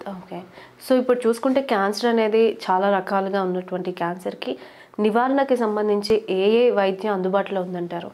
okay so ఇప్పుడు చూసుకుంటే cancer అనేది చాలా రకాలుగా ఉన్నటువంటి క్యాన్సర్కి నివారణకి సంబంధించి ఏ ఏ వైద్యం అందుబాటులో ఉందంటారు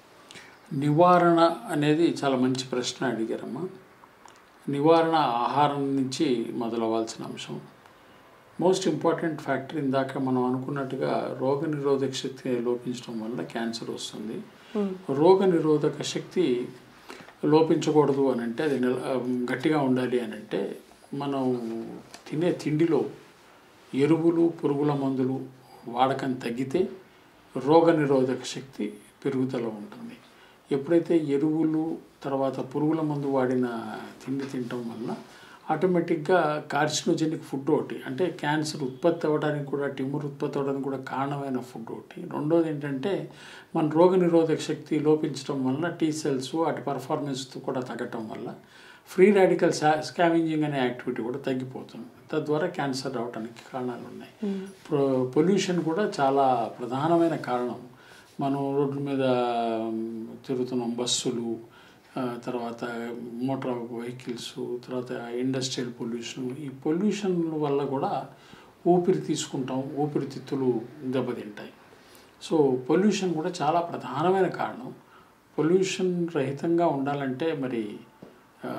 నివారణ అనేది చాలా మంచి ప్రశ్న అడిగారమ్మా నివారణ ఆహారం నుంచి మొదలవ్వాల్సిన అంశం మోస్ట్ ఇంపార్టెంట్ ఫ్యాక్టర్ ఇందాక మనం అనుకున్నట్టుగా రోగ నిరోధక శక్తి లోపించడం వల్ల క్యాన్సర్ వస్తుంది రోగ నిరోధక శక్తి లోపించకూడదు అని అంటే అది నిల- గట్టిగా ఉండాలి అని అంటే మనం తినే తిండిలో ఎరువులు పురుగుల మందులు వాడకం తగ్గితే రోగ నిరోధక శక్తి పెరుగుదల ఉంటుంది ఎప్పుడైతే ఎరువులు తర్వాత పురుగుల మందు వాడిన తిండి తినటం వల్ల ఆటోమేటిక్గా కార్సినోజెనిక్ ఫుడ్ ఒకటి అంటే క్యాన్సర్ ఉత్పత్తి అవ్వడానికి కూడా ట్యూమర్ ఉత్పత్తి అవ్వడానికి కూడా కారణమైన ఫుడ్ ఒకటి రెండోది ఏంటంటే మన రోగ నిరోధక శక్తి లోపించడం వల్ల టీ సెల్స్ వాటి పర్ఫార్మెన్స్ కూడా తగ్గటం వల్ల ఫ్రీ రాడికల్ స్కావింజింగ్ అనే యాక్టివిటీ కూడా తగ్గిపోతుంది తద్వారా క్యాన్సర్ రావడానికి కారణాలు ఉన్నాయి పొల్యూషన్ కూడా చాలా ప్రధానమైన కారణం మనం రోడ్ల మీద మ్, తిరుగుతున్నాం బస్సులు ఆ, తర్వాత మోటార్ వెహికల్స్ తర్వాత ఇండస్ట్రియల్ పొల్యూషన్ ఈ పొల్యూషన్ వల్ల కూడా ఊపిరి తీసుకుంటాం ఊపిరితిత్తులు దెబ్బతింటాయి సో పొల్యూషన్ కూడా చాలా ప్రధానమైన కారణం పొల్యూషన్ రహితంగా ఉండాలంటే మరి ఆ,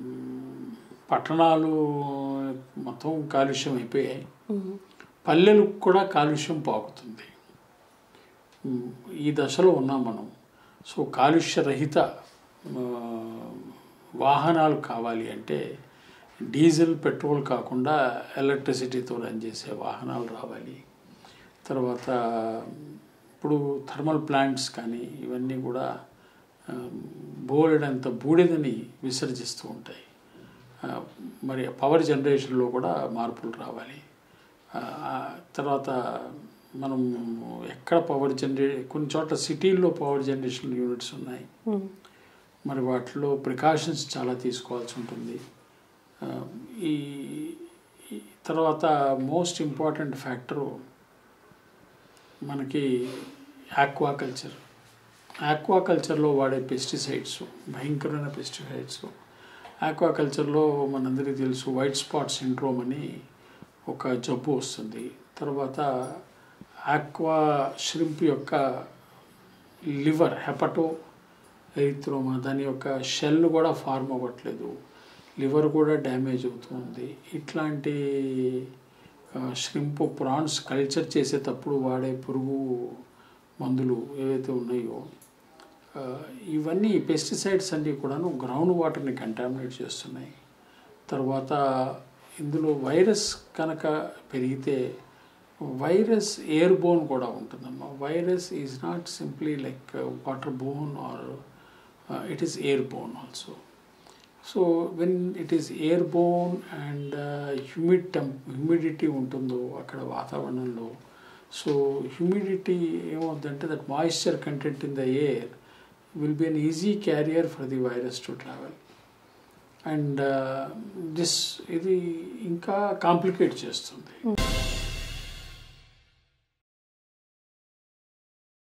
పట్టణాలు మొత్తం కాలుష్యం అయిపోయాయి పల్లెలకు కూడా కాలుష్యం పాకుతుంది ఉమ్, ఈ దశలో ఉన్నాం మనం సో కాలుష్య రహిత ఆ, వాహనాలు కావాలి అంటే డీజిల్ పెట్రోల్ కాకుండా ఎలక్ట్రిసిటీతో రన్ చేసే వాహనాలు రావాలి తర్వాత ఇప్పుడు థర్మల్ ప్లాంట్స్ కానీ ఇవన్నీ కూడా ఆ, బోలెడంత బూడిదని విసర్జిస్తూ ఉంటాయి ఆ, మరి పవర్ జనరేషన్లో కూడా మార్పులు రావాలి ఆ, ఆ తర్వాత మనం ఎక్కడ పవర్ జనరే కొన్ని చోట్ల సిటీల్లో పవర్ జనరేషన్ యూనిట్స్ ఉన్నాయి మరి వాటిలో ప్రికాషన్స్ చాలా తీసుకోవాల్సి ఉంటుంది ఆ, ఈ ఈ తర్వాత మోస్ట్ ఇంపార్టెంట్ ఫ్యాక్టరు మనకి ఆక్వాకల్చర్ ఆక్వాకల్చర్లో వాడే పెస్టిసైడ్స్ భయంకరమైన పెస్టిసైడ్స్ ఆక్వాకల్చర్లో మనందరికీ తెలుసు వైట్ స్పాట్ సిండ్రోమ్ అని ఒక జబ్బు వస్తుంది తర్వాత ఆక్వా ష్రింప్ యొక్క లివర్ హెపటో ఎరిత్రోమా దాని యొక్క షెల్ కూడా ఫార్మ్ అవ్వట్లేదు లివర్ కూడా డ్యామేజ్ అవుతుంది ఇట్లాంటి ష్రింప్ ప్రాన్స్ కల్చర్ చేసేటప్పుడు వాడే పురుగు మందులు ఏవైతే ఉన్నాయో ఆ, ఇవన్నీ పెస్టిసైడ్స్ అన్నీ కూడాను గ్రౌండ్ వాటర్ని కంటామినేట్ చేస్తున్నాయి తర్వాత ఇందులో వైరస్ కనుక పెరిగితే వైరస్ ఎయిర్ బోన్ కూడా ఉంటుందమ్మా virus is not simply like waterborne or it is airborne also so when it is airborne and humid temp humidity ఉంటుందో అక్కడ వాతావరణంలో సో హ్యూమిడిటీ ఏమవుతుందంటే that moisture content in the air will be an easy carrier for the virus to travel and this ఇది ఇంకా complicate చేస్తుంది